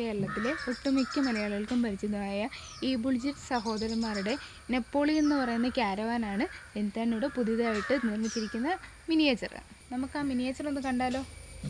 കേരളത്തിലെ ഒട്ടുമിക്ക മലയാളികൾക്കും പരിചിതമായ ഈ ബുൾജിറ്റ് സഹോദരന്മാരുടെ നെപ്പോളി എന്ന് പറയുന്ന ക്യാരവാനാണ് എന്താണ് പുതിയതായിട്ട് നിർമ്മിച്ചിരിക്കുന്ന മിനിയേച്ചർ നമുക്ക് ആ മിനിയേച്ചർ ഒന്ന് കണ്ടാലോ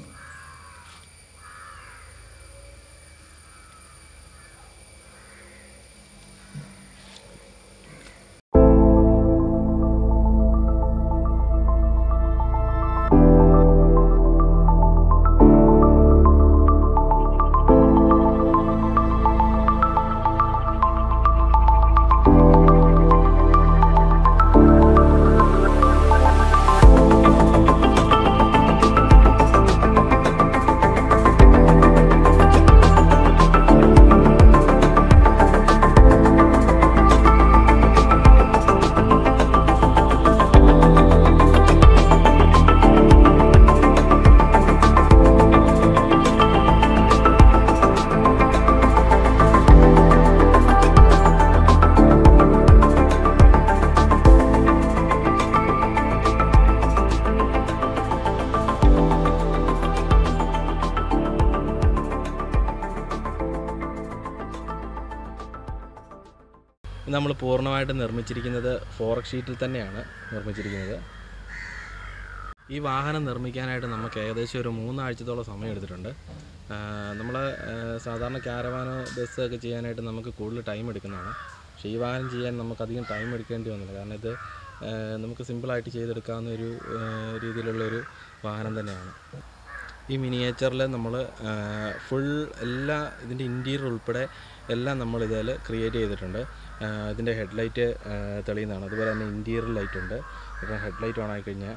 ഇത് നമ്മൾ പൂർണ്ണമായിട്ട് നിർമ്മിച്ചിരിക്കുന്നത് ഫോറക് ഷീറ്റിൽ തന്നെയാണ് നിർമ്മിച്ചിരിക്കുന്നത് ഈ വാഹനം നിർമ്മിക്കാനായിട്ട് നമുക്ക് ഏകദേശം ഒരു മൂന്നാഴ്ചത്തോളം സമയം എടുത്തിട്ടുണ്ട് നമ്മൾ സാധാരണ ക്യാരവാനോ ബസ് ഒക്കെ ചെയ്യാനായിട്ട് നമുക്ക് കൂടുതൽ ടൈം എടുക്കുന്നതാണ് പക്ഷേ ഈ വാഹനം ചെയ്യാൻ നമുക്ക് അധികം ടൈം എടുക്കേണ്ടി വന്നില്ല കാരണം ഇത് ആ, നമുക്ക് സിമ്പിളായിട്ട് ചെയ്തെടുക്കാവുന്ന ഒരു ആ, രീതിയിലുള്ളൊരു വാഹനം തന്നെയാണ് ഈ മിനിയേച്ചറിൽ നമ്മൾ ഫുൾ എല്ലാ ഇതിൻ്റെ ഇൻറ്റീരിയർ ഉൾപ്പെടെ എല്ലാം നമ്മൾ ഇതിൽ ക്രിയേറ്റ് ചെയ്തിട്ടുണ്ട് ആ, ഇതിൻ്റെ ഹെഡ്ലൈറ്റ് തെളിയുന്നതാണ് അതുപോലെ തന്നെ ഇൻറ്റീരിയർ ലൈറ്റ് ഉണ്ട് ഇപ്പം ഹെഡ്ലൈറ്റ് ഓൺ ആയി കഴിഞ്ഞാൽ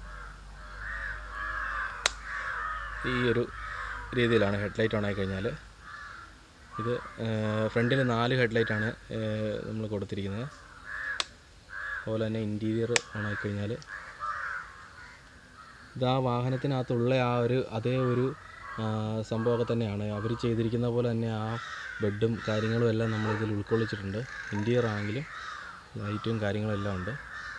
ഈ ഒരു രീതിയിലാണ് ഹെഡ്ലൈറ്റ് ഓൺ ആയി കഴിഞ്ഞാൽ ഇത് ഫ്രണ്ടിൽ നാല് ഹെഡ്ലൈറ്റാണ് നമ്മൾ കൊടുത്തിരിക്കുന്നത് അതുപോലെ തന്നെ ഇൻറ്റീരിയർ ഓൺ ആയി കഴിഞ്ഞാൽ ഇത് ആ വാഹനത്തിനകത്തുള്ള ആ ഒരു അതേ ഒരു ആ, സംഭവമൊക്കെ തന്നെയാണ് അവർ ചെയ്തിരിക്കുന്ന പോലെ തന്നെ ആ ബെഡും കാര്യങ്ങളും എല്ലാം നമ്മൾ ഇതിൽ ഉൾക്കൊള്ളിച്ചിട്ടുണ്ട് ഇൻറ്റീരിയർ ആണെങ്കിലും ലൈറ്റും കാര്യങ്ങളും എല്ലാം ഉണ്ട്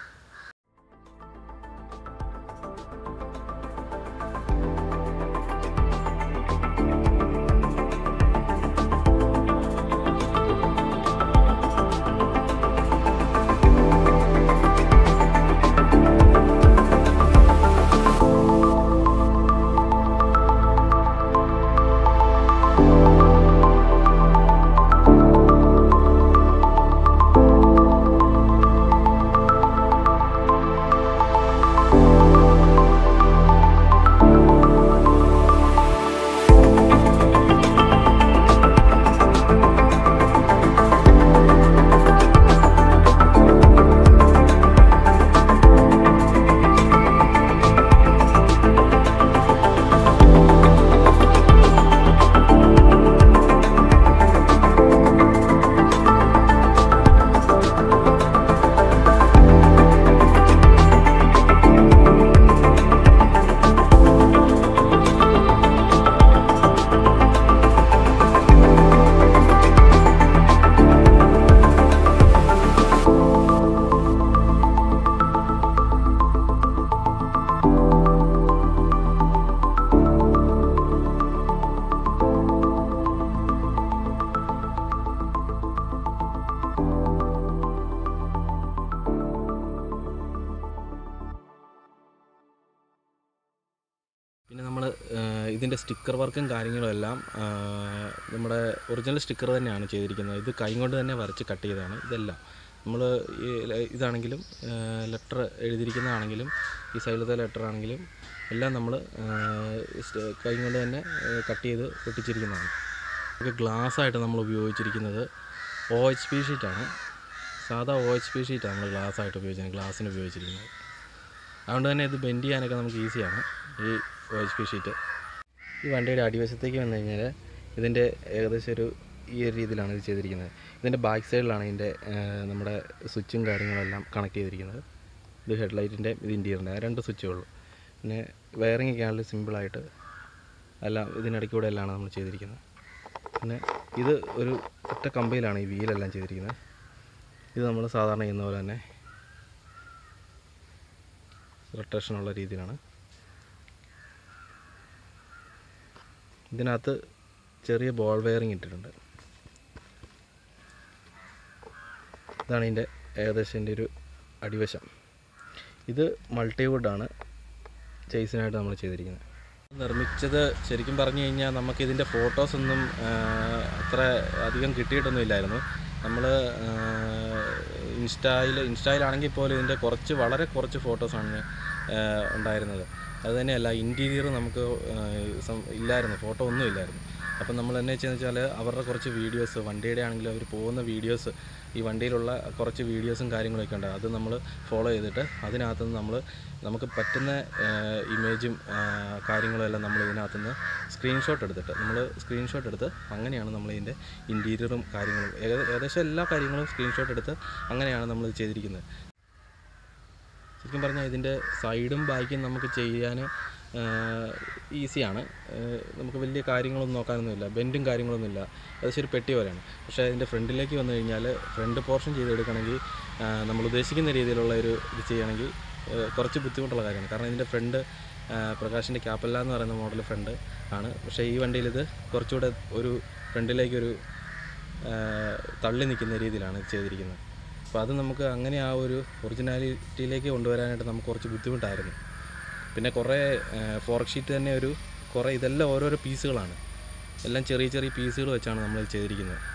പിന്നെ നമ്മൾ ഇതിൻ്റെ സ്റ്റിക്കർ വർക്കും കാര്യങ്ങളും എല്ലാം ആ, നമ്മുടെ ഒറിജിനൽ സ്റ്റിക്കർ തന്നെയാണ് ചെയ്തിരിക്കുന്നത് ഇത് കൈ കൊണ്ട് തന്നെ വരച്ച് കട്ട് ചെയ്തതാണ് ഇതെല്ലാം നമ്മൾ ഇതാണെങ്കിലും ലെറ്റർ എഴുതിയിരിക്കുന്നതാണെങ്കിലും ഈ സൈഡിലത്തെ ലെറ്റർ ആണെങ്കിലും എല്ലാം നമ്മൾ കൈ കൊണ്ട് തന്നെ കട്ട് ചെയ്ത് ഒട്ടിച്ചിരിക്കുന്നതാണ് ഇത് ഗ്ലാസ് ആയിട്ട് നമ്മൾ ഉപയോഗിച്ചിരിക്കുന്നത് ഒ എച്ച് പി ഷീറ്റാണ് സാധാ ഒ എച്ച് പി ഷീറ്റാണ് നമ്മൾ ഗ്ലാസ് ആയിട്ട് ഉപയോഗിച്ചിരിക്കുന്നത് ഗ്ലാസ്സിന് ഉപയോഗിച്ചിരിക്കുന്നത് അതുകൊണ്ട് തന്നെ ഇത് ബെൻഡ് ചെയ്യാനൊക്കെ നമുക്ക് ഈസിയാണ് ഈ ഒ എച്ച് പി ഷീറ്റ് ഈ വണ്ടിയുടെ അടിവശത്തേക്ക് വന്നു കഴിഞ്ഞാൽ ഇതിൻ്റെ ഏകദേശം ഒരു ഈ ഒരു രീതിയിലാണ് ഇത് ചെയ്തിരിക്കുന്നത് ഇതിൻ്റെ ബാക്ക് സൈഡിലാണ് ഇതിൻ്റെ നമ്മുടെ സ്വിച്ചും കാര്യങ്ങളെല്ലാം കണക്ട് ചെയ്തിരിക്കുന്നത് ഇത് ഹെഡ്ലൈറ്റിൻ്റെ ഇത് ഇൻറ്റീരിയറിൻ്റെ രണ്ട് സ്വിച്ചേ ഉള്ളൂ പിന്നെ വയറിംഗ് ഒക്കെ ആണെങ്കിൽ സിമ്പിളായിട്ട് എല്ലാം ഇതിനിടയ്ക്ക് കൂടെ എല്ലാം നമ്മൾ ചെയ്തിരിക്കുന്നത് പിന്നെ ഇത് ഒരു ഒറ്റ കമ്പയിലാണ് ഈ വീലെല്ലാം ചെയ്തിരിക്കുന്നത് ഇത് നമ്മൾ സാധാരണ ചെയ്യുന്ന പോലെ തന്നെ റൊട്ടേഷനുള്ള രീതിയിലാണ് ഇതിനകത്ത് ചെറിയ ബോൾ വെയറിങ് ഇട്ടിട്ടുണ്ട് ഇതാണ് ഇതിൻ്റെ ഏകദേശം എൻ്റെ ഒരു അടിവശം ഇത് മൾട്ടിവുഡാണ് ചെയ്സിനായിട്ട് നമ്മൾ ചെയ്തിരിക്കുന്നത് നിർമ്മിച്ചത് ശരിക്കും പറഞ്ഞു കഴിഞ്ഞാൽ നമുക്കിതിൻ്റെ ഫോട്ടോസൊന്നും അത്ര അധികം കിട്ടിയിട്ടൊന്നും ഇല്ലായിരുന്നു നമ്മൾ ഇൻസ്റ്റയിൽ ഇൻസ്റ്റയിലാണെങ്കിൽ പോലും ഇതിൻ്റെ കുറച്ച് വളരെ കുറച്ച് ഫോട്ടോസാണ് ഉണ്ടായിരുന്നത് അതുതന്നെയല്ല ഇൻറ്റീരിയർ നമുക്ക് ആ, സം- ഇല്ലായിരുന്നു ഫോട്ടോ ഒന്നും ഇല്ലായിരുന്നു അപ്പം നമ്മൾ എന്നെ വെച്ചെന്ന് വെച്ചാൽ അവരുടെ കുറച്ച് വീഡിയോസ് വണ്ടിയുടെ ആണെങ്കിലും അവർ പോകുന്ന വീഡിയോസ് ഈ വണ്ടിയിലുള്ള കുറച്ച് വീഡിയോസും കാര്യങ്ങളൊക്കെ ഉണ്ട് അത് നമ്മൾ ഫോളോ ചെയ്തിട്ട് അതിനകത്തുനിന്ന് നമ്മൾ നമുക്ക് പറ്റുന്ന ഇമേജും കാര്യങ്ങളും എല്ലാം നമ്മൾ ഇതിനകത്തുനിന്ന് സ്ക്രീൻഷോട്ട് എടുത്തിട്ട് നമ്മൾ സ്ക്രീൻഷോട്ട് എടുത്ത് അങ്ങനെയാണ് നമ്മൾ ഇതിൻ്റെ ഇൻറ്റീരിയറും കാര്യങ്ങളും ഏക- ഏകദേശം എല്ലാ കാര്യങ്ങളും സ്ക്രീൻഷോട്ട് എടുത്ത് അങ്ങനെയാണ് നമ്മൾ ചെയ്തിരിക്കുന്നത് ശരിക്കും പറഞ്ഞാൽ ഇതിൻ്റെ സൈഡും ബാക്കും നമുക്ക് ചെയ്യാൻ ഈസിയാണ് നമുക്ക് വലിയ കാര്യങ്ങളൊന്നും നോക്കാനൊന്നുമില്ല ബെൻഡും കാര്യങ്ങളൊന്നുമില്ല ഏകദേശം ഒരു പെട്ടി പോലെയാണ് പക്ഷേ അതിൻ്റെ ഫ്രണ്ടിലേക്ക് വന്നു കഴിഞ്ഞാൽ ഫ്രണ്ട് പോർഷൻ ചെയ്തെടുക്കണമെങ്കിൽ ആ, നമ്മൾ ഉദ്ദേശിക്കുന്ന രീതിയിലുള്ള ഒരു ഇത് ചെയ്യണമെങ്കിൽ ആ, കുറച്ച് ബുദ്ധിമുട്ടുള്ള കാര്യമാണ് കാരണം ഇതിൻ്റെ ഫ്രണ്ട് പ്രകാശിൻ്റെ ക്യാപ്പല്ല എന്ന് പറയുന്ന മോഡൽ ഫ്രണ്ട് ആണ് പക്ഷേ ഈ വണ്ടിയിൽ ഇത് കുറച്ചുകൂടെ ഒരു ഫ്രണ്ടിലേക്കൊരു ആ, തള്ളി നിൽക്കുന്ന രീതിയിലാണ് ഇത് ചെയ്തിരിക്കുന്നത് അപ്പോൾ അത് നമുക്ക് അങ്ങനെ ആ ഒരു ഒറിജിനാലിറ്റിയിലേക്ക് കൊണ്ടുവരാനായിട്ട് നമുക്ക് കുറച്ച് ബുദ്ധിമുട്ടായിരുന്നു പിന്നെ കുറേ ഫോർക്ക് ഷീറ്റ് തന്നെ ഒരു കുറേ ഇതെല്ലാം ഓരോരോ പീസുകളാണ് എല്ലാം ചെറിയ ചെറിയ പീസുകൾ വെച്ചാണ് നമ്മൾ ചെയ്തിരിക്കുന്നത്